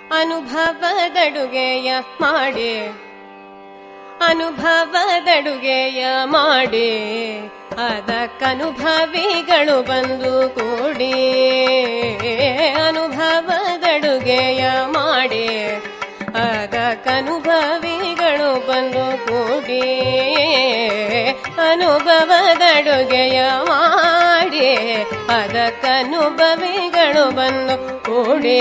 ಅನುಭವದಡುಗೆಯ ಮಾಡಿ ಅನುಭವದಡುಗೆಯ ಮಾಡಿ ಅದಕ್ಕನುಭವಿಗಳು ಬಂದು ಕೂಡಿ ಅನುಭವದಡುಗೆಯ ಮಾಡಿ ಅದಕ್ಕನುಭವಿಗಳು ಬಂದು ಕೂಡಿ ಅನುಭವದಡುಗೆಯ ಮಾಡಿ ಅದಕ್ಕನುಭವಿಗಳು ಬಂದು ಕೂಡಿ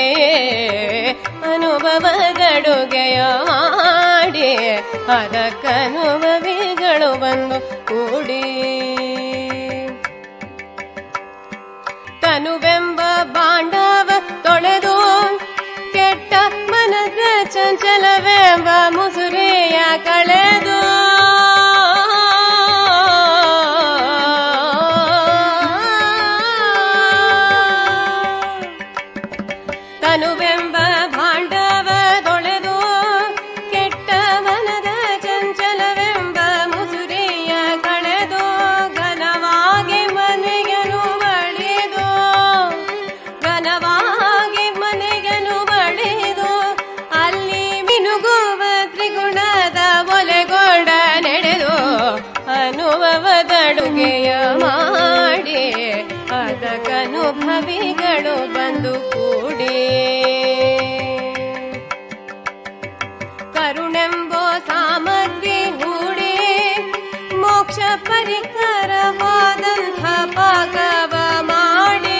ಅನುಭವದಡುಗೆಯ ಮಾಡಿ ಅದಕ್ಕನುಭವಿಗಳು ಬಂದು ಕೂಡಿ ತನುವೆಂಬ ಬಾಂಡವ ತೊಳೆದು ಕೆಟ್ಟ ಮನದ ಚಂಚಲವೆಂಬ ಮುಸುರೆಯ ಕಳೆದು ತನುವೆಂಬ ಭಾಂಡವ ತೊಳೆದು ಕೆಟ್ಟ ಮನದ ಚಂಚಲವೆಂಬ ಮುಸುರೆಯ ಕಳೆದು ಘನವಾಗಿ ಮನೆಯನು ಬಳಿದು ಘನವಾಗಿ ಮನೆಯನು ಬಳಿದು ಅಲ್ಲಿ ಮಿನುಗುವ ತ್ರಿಗುಣದ ಒಲೆಗೋಡ ನಡೆದು ಅನುಭವದಡುಗೆಯ ಮಾಡಿ ಅದಕ್ಕನುಭವಿಗಳು ಬಂದು ಕೂಡಿ ಕರುಣೆಂಬೋ ಸಾಮಗ್ರಿ ಹೂಡಿ ಮೋಕ್ಷ ಪರಿಕರವಾದಂಥ ಪಾಕವ ಮಾಡಿ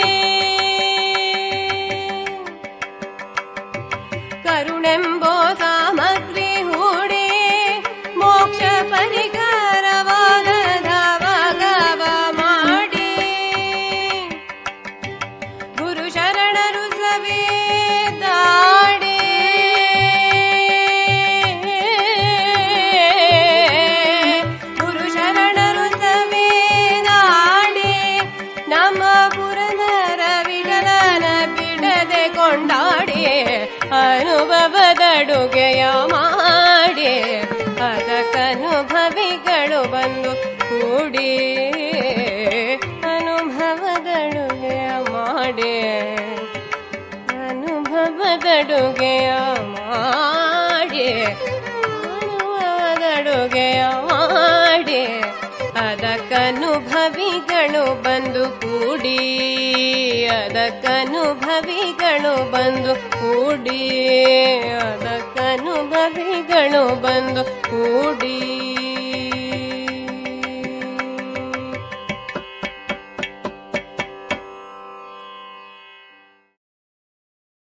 ಕರುಣೆಂಬೋ ಸಾಮಗ್ರಿ ಹೂಡಿ ಮೋಕ್ಷ ಪರಿಕರವಾದ ಧಾವಗವ ಮಾಡಿ ಗುರು ಶರಣರು ಸವೇದಾಡಿ ಗುರು ಶರಣರು ಸವೇದಾಡಿ ನಮ್ಮ ಪುರದರ ವಿಡಲನ ಬಿಡದೆ ಕೊಂಡಾಡಿ ಅನುಭವದಡುಗೆಯ ಮಾಡಿ ಅದಕ್ಕನುಭವಿಗಳು ಬಂದು ಕೂಡಿ ಅನುಭವದಡುಗೆಯ ಮಾಡಿ ಅನುಭವದಡುಗೆಯ ಮಾಡಿ ಅನುಭವದಡುಗೆಯ ಮಾಡಿ ಅದಕ್ಕನುಭವಿಗಳು ಬಂದು ಕೂಡಿ ಅದಕ್ಕನುಭವಿಗಳು ಬಂದು ಕೂಡಿ ಅದಕ್ಕನುಭವಿಗಳು ಬಂದು ಕೂಡಿ